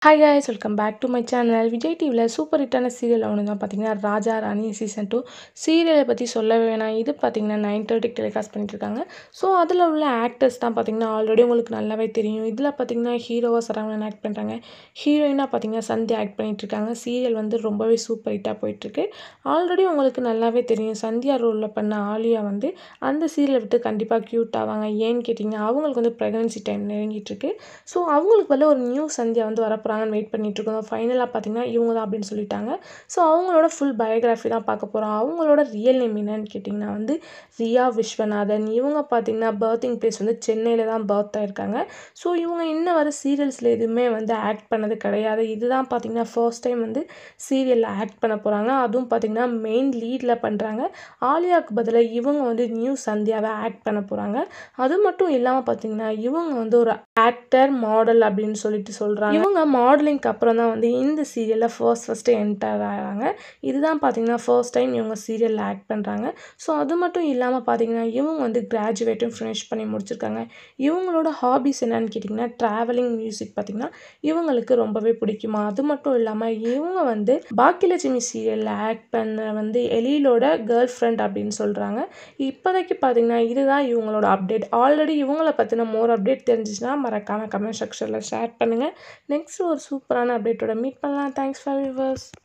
hi guys welcome back to my channel Vijay டிவியில் super ஹிட்டான serial ஒன்று தான் பார்த்தீங்கன்னா ராஜா ராணி சீசன் டூ சீரியலை பற்றி சொல்லவே வேணாம் இது பார்த்தீங்கன்னா நைன் தேர்ட்டிக்கு டெலிகாஸ்ட் பண்ணிட்டு இருக்காங்க ஸோ அதில் உள்ள ஆக்டர்ஸ் தான் பார்த்தீங்கன்னா ஆல்ரெடி உங்களுக்கு நல்லாவே தெரியும் இதில் பார்த்தீங்கன்னா ஹீரோவாக சரவணன் ஆக்ட் பண்ணுறாங்க ஹீரோயினாக பார்த்தீங்கன்னா சந்தியா ஆக்ட் பண்ணிட்டு இருக்காங்க சீரியல் வந்து ரொம்பவே சூப்பர் ஹிட்டாக போயிட்டுருக்கு ஆல்ரெடி உங்களுக்கு நல்லாவே தெரியும் சந்தியா ரோலில் பண்ண ஆலியா வந்து அந்த சீரியலை விட்டு கண்டிப்பாக க்யூட் ஆவாங்க ஏன்னு கேட்டிங்கன்னா அவங்களுக்கு வந்து ப்ரெக்னன்சி டைம் நெருங்கிட்டு இருக்கு ஸோ அவங்களுக்கு வந்து ஒரு நியூ சந்தியா வந்து வரப்போகிறாங்கன்னு வெயிட் பண்ணிட்டு இருக்கோம் ஃபைனலாக பார்த்தீங்கன்னா இவங்க தான் அப்படின்னு சொல்லிட்டாங்க ஸோ அவங்களோட ஃபுல் பயோகிராஃபி தான் பார்க்க போகிறோம் அவங்களோட ரியல் நேம் என்னன்னு கேட்டிங்கன்னா வந்து ரியா விஸ்வநாதன் இவங்க பார்த்தீங்கன்னா பர்த்திங் பிளேஸ் வந்து சென்னையில் தான் பர்த் ஆயிருக்காங்க ஸோ இவங்க இன்ன வர சீரியல்ஸில் எதுவுமே வந்து ஆக்ட் பண்ணது கிடையாது இதுதான் பார்த்தீங்கன்னா ஃபர்ஸ்ட் டைம் வந்து சீரியலில் ஆக்ட் பண்ண போகிறாங்க அதுவும் பார்த்தீங்கன்னா மெயின் லீடில் பண்ணுறாங்க ஆலியாவுக்கு பதிலாக இவங்க வந்து நியூ சந்தியாவை ஆக்ட் பண்ண போகிறாங்க அது மட்டும் இல்லாமல் பார்த்தீங்கன்னா இவங்க வந்து ஒரு ஆக்டர் மாடல் அப்படின்னு சொல்லிட்டு சொல்கிறாங்க இவங்க மாடலிங்க்கு அப்புறம் தான் வந்து இந்த சீரியலில் ஃபர்ஸ்ட் ஃபஸ்ட்டு என்டர் ஆகிறாங்க இதுதான் பார்த்தீங்கன்னா ஃபர்ஸ்ட் டைம் இவங்க சீரியலில் ஆக்ட் பண்ணுறாங்க ஸோ அது மட்டும் இல்லாமல் பார்த்தீங்கன்னா இவங்க வந்து கிராஜுவேட்டும் ஃபினிஷ் பண்ணி முடிச்சிருக்காங்க இவங்களோட ஹாபிஸ் என்னன்னு கேட்டிங்கன்னா ட்ராவலிங் மியூசிக் பார்த்திங்கன்னா இவங்களுக்கு ரொம்பவே பிடிக்குமா அது மட்டும் இல்லாமல் இவங்க வந்து பாக்கியலட்சுமி சீரியலில் ஆக்ட் பண்ண வந்து எலியிலோட கேர்ள் ஃப்ரெண்ட் அப்படின்னு சொல்கிறாங்க இப்போதைக்கு பார்த்தீங்கன்னா இதுதான் இவங்களோட அப்டேட் ஆல்ரெடி இவங்கள பற்றின மோர் அப்டேட் தெரிஞ்சிச்சுன்னா மறக்காமல் கமெண்ட் செக்ஷனில் ஷேர் பண்ணுங்கள் நெக்ஸ்ட் ஒரு சூப்பரான அப்டேட்டோட மீட் பண்ணலாம் தேங்க்ஸ் ஃபார் வியூவர்ஸ்